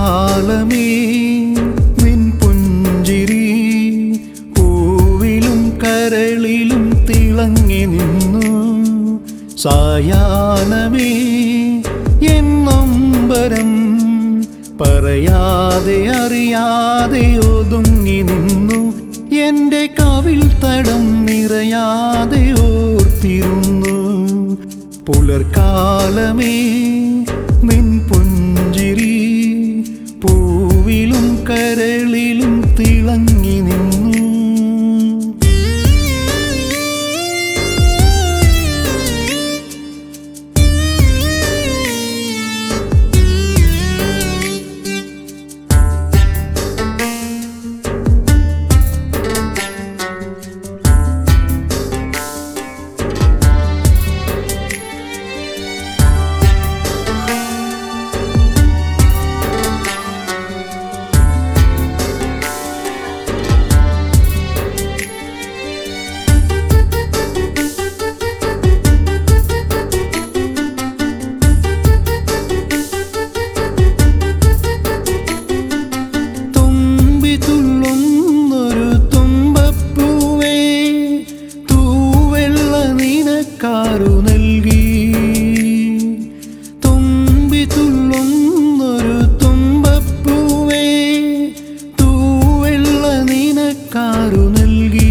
പുലർക്കാലമേ നിൻ പുഞ്ചിരി പൂവിലും കരളിലും തിളങ്ങി നിന്നു സായാഹ്നമേ എന്നൊമ്പരം പറയാതെ അറിയാതെ ഒതുങ്ങി നിന്നു എൻ്റെ കവിൽ തടം നിറയാതെ ഓർത്തിരുന്നു പുലർക്കാലമേ നിൻ പുഞ്ചിരി പൂവിലും കരളിലും തിളങ്ങി നിന്നു തുമ്പി തുള്ളുന്നൊരു തുമ്പപ്പൂവേ തൂവെള്ള നിനക്കാരു നൽകി തുമ്പി തുള്ളുന്നൊരു തുമ്പപ്പൂവേ തൂവെള്ള നിനക്കാരു നൽകി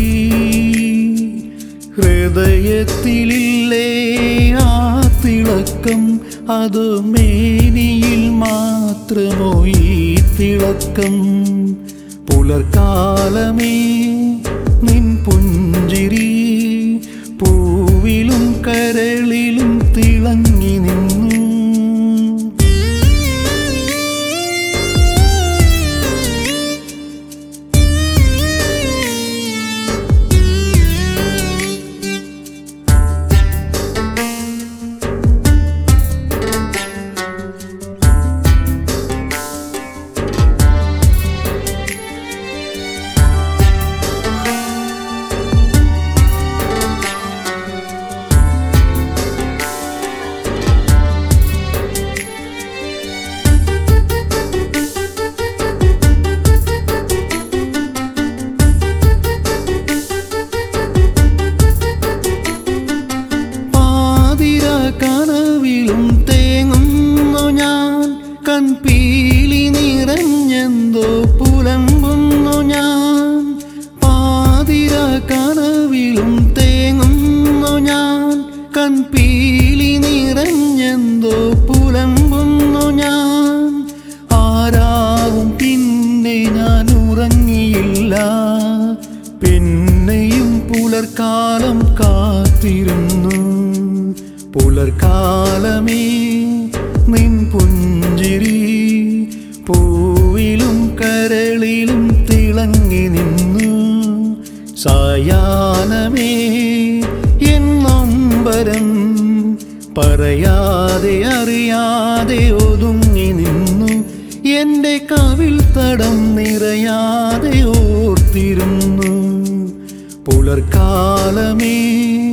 ഹൃദയത്തിലില്ലേ ആ തിളക്കം അത് മേനിയിൽ മാത്രമോ ഈ തിളക്കം പുലർക്കാലമേ നിൻ പുഞ്ചിരി പൂവിലും കരളിലും തിളങ്ങി നിന്നു പാതിര കനവിലും തേങ്ങുന്നു ഞാൻ കൺപീലി നിറഞ്ഞെന്തോ പുലമ്പുന്നു ഞാൻ പാതിര കനവിലും തേങ്ങുന്നു ഞാൻ കൺപീലി നിറഞ്ഞെന്തോ പുലമ്പുന്നു ഞാൻ ആരാവും പിന്നെ ഞാൻ ഉറങ്ങിയില്ല പിന്നെയും പുലർക്കാലം കാത്തിരുന്നു പുലർക്കാലമേ നിൻ പുഞ്ചിരി പൂവിലും കരളിലും തിളങ്ങി നിന്നു സായാഹ്നമേ എന്നൊമ്പരം പറയാതെ അറിയാതെ ഒതുങ്ങി നിന്നു എൻ്റെ കവിൽ തടം നിറയാതെ ഓർത്തിരുന്നു പുലർക്കാലമേ